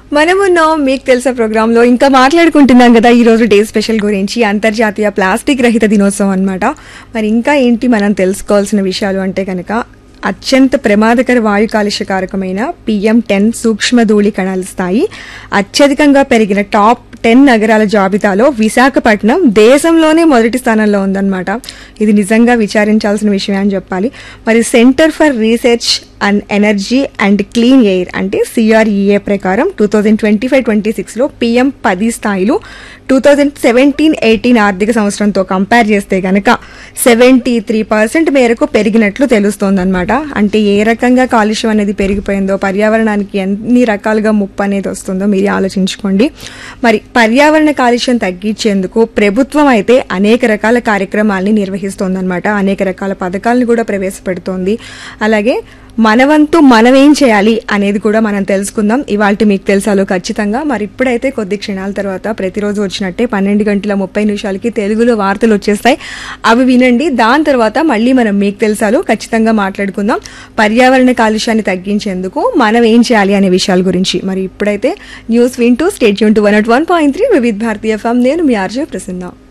మనమున్నాం మీకు తెలుసా ప్రోగ్రామ్ లో ఇంకా మాట్లాడుకుంటున్నాం కదా ఈ రోజు డే స్పెషల్ గురించి అంతర్జాతీయ ప్లాస్టిక్ రహిత దినోత్సవం అన్నమాట మరి ఇంకా ఏంటి మనం తెలుసుకోవాల్సిన విషయాలు అంటే కనుక అత్యంత ప్రమాదకర వాయు కాలుష్య కారకమైన పిఎం టెన్ సూక్ష్మ ధూళి కణాల స్థాయి అత్యధికంగా పెరిగిన టాప్ టెన్ నగరాల జాబితాలో విశాఖపట్నం దేశంలోనే మొదటి స్థానంలో ఉందన్నమాట ఇది నిజంగా విచారించాల్సిన విషయం అని చెప్పాలి మరి centre for research and energy and clean air అంటే సిఆర్ఈఏ ప్రకారం two thousand twenty five twenty సిక్స్లో పిఎం పది స్థాయిలు టూ థౌజండ్ సెవెంటీన్ ఎయిటీన్ ఆర్థిక సంవత్సరంతో కంపేర్ చేస్తే గనక సెవెంటీ త్రీ పర్సెంట్ మేరకు పెరిగినట్లు తెలుస్తోందన్నమాట అంటే ఏ రకంగా కాలుష్యం అనేది పెరిగిపోయిందో పర్యావరణానికి ఎన్ని రకాలుగా ముప్పు అనేది వస్తుందో మీరు ఆలోచించుకోండి మరి పర్యావరణ కాలుష్యం తగ్గించేందుకు ప్రభుత్వం అయితే అనేక రకాల కార్యక్రమాల్ని నిర్వహిస్తోందన్నమాట అనేక రకాల పథకాలను కూడా ప్రవేశపెడుతోంది అలాగే మనవంతు మనం ఏం చేయాలి అనేది కూడా మనం తెలుసుకుందాం ఇవాళ మీకు తెలుసాలో ఖచ్చితంగా మరి ఇప్పుడైతే కొద్ది క్షణాల తర్వాత ప్రతిరోజు వచ్చినట్టే పన్నెండు గంటల ముప్పై నిమిషాలకి తెలుగులో వార్తలు వచ్చేస్తాయి అవి వినండి దాని తర్వాత మళ్ళీ మనం మీకు తెలుసాలో ఖచ్చితంగా మాట్లాడుకుందాం పర్యావరణ కాలుష్యాన్ని తగ్గించేందుకు మనం ఏం చేయాలి అనే విషయాల గురించి మరి ఇప్పుడైతే న్యూస్ వింటూ స్టేట్ యూన్ two one at one point three వివిధ భారతీయ ఫామ్ నేను మీ ఆర్జే ప్రసన్న